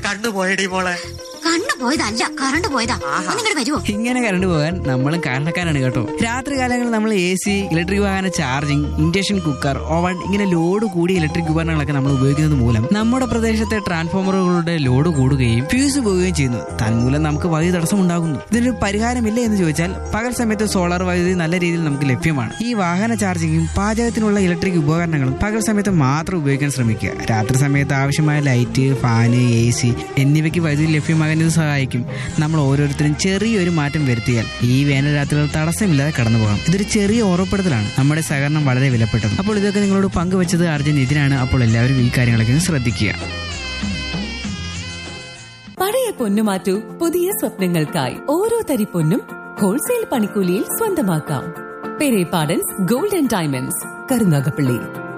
കണ്ണു പോയടി മോളെ കണ്ണു പോയതല്ല കറണ്ട് പോയതാ ഒന്നിങ്ങോട്ട് വരുമോ ഇങ്ങനെ കറണ്ട് പോകാൻ നമ്മളും കാരണക്കാരാണ് കേട്ടോ രാത്രി കാലങ്ങളിൽ നമ്മൾ എ സി ഇലക്ട്രിക് വാഹന ചാർജിങ് ഇൻഡക്ഷൻ കുക്കർ ഓവൻ ഇങ്ങനെ ലോഡ് കൂടിയ ഇലക്ട്രിക് ഉപകരണങ്ങളൊക്കെ നമ്മൾ ഉപയോഗിക്കുന്നത് മൂലം നമ്മുടെ പ്രദേശത്തെ ട്രാൻസ്ഫോമറുകളുടെ ലോഡ് കൂടുകയും ഫ്യൂസ് പോവുകയും ചെയ്യുന്നു തന്മൂലം നമുക്ക് വൈദ്യുതി തടസ്സം ഉണ്ടാകുന്നു ഇതിനൊരു പരിഹാരമില്ല എന്ന് ചോദിച്ചാൽ പകൽ സമയത്ത് സോളാർ വൈദ്യുതി നല്ല രീതിയിൽ നമുക്ക് ലഭ്യമാണ് ഈ വാഹന ചാർജിങ്ങും പാചകത്തിനുള്ള ഇലക്ട്രിക് ഉപകരണങ്ങളും പകൽ സമയത്ത് മാത്രം ഉപയോഗിക്കാൻ ശ്രമിക്കുക രാത്രി സമയത്ത് ആവശ്യമായ ലൈറ്റ് ഫാന് എ സി എന്നിവയ്ക്ക് വൈദ്യുതി ലഭ്യമാകാൻ ഇത് സഹായിക്കും നമ്മൾ ഓരോരുത്തരും ചെറിയൊരു മാറ്റം വരുത്തിയാൽ ഈ വേനൽ രാത്രികൾ തടസ്സമില്ലാതെ കടന്നു പോകാം ഇതൊരു ചെറിയ ഓർമ്മപ്പെടുത്തലാണ് നമ്മുടെ സഹകരണം വളരെ വിലപ്പെട്ടത് അപ്പോൾ ഇതൊക്കെ നിങ്ങളോട് പങ്കുവച്ചത് അർജുൻ ഇതിനാണ് അപ്പോൾ എല്ലാവരും ഈ കാര്യങ്ങളൊക്കെ ഒന്ന് ശ്രദ്ധിക്കുക പഴയ പൊന്നു മാറ്റൂ പുതിയ സ്വപ്നങ്ങൾക്കായി ഓരോ തരി പൊന്നും ഹോൾസെയിൽ പണിക്കൂലിയിൽ സ്വന്തമാക്കാം പെരേ പാഡൻസ് ഗോൾഡ് ആൻഡ് ഡയമണ്ട്സ് കരുനാഗപ്പള്ളി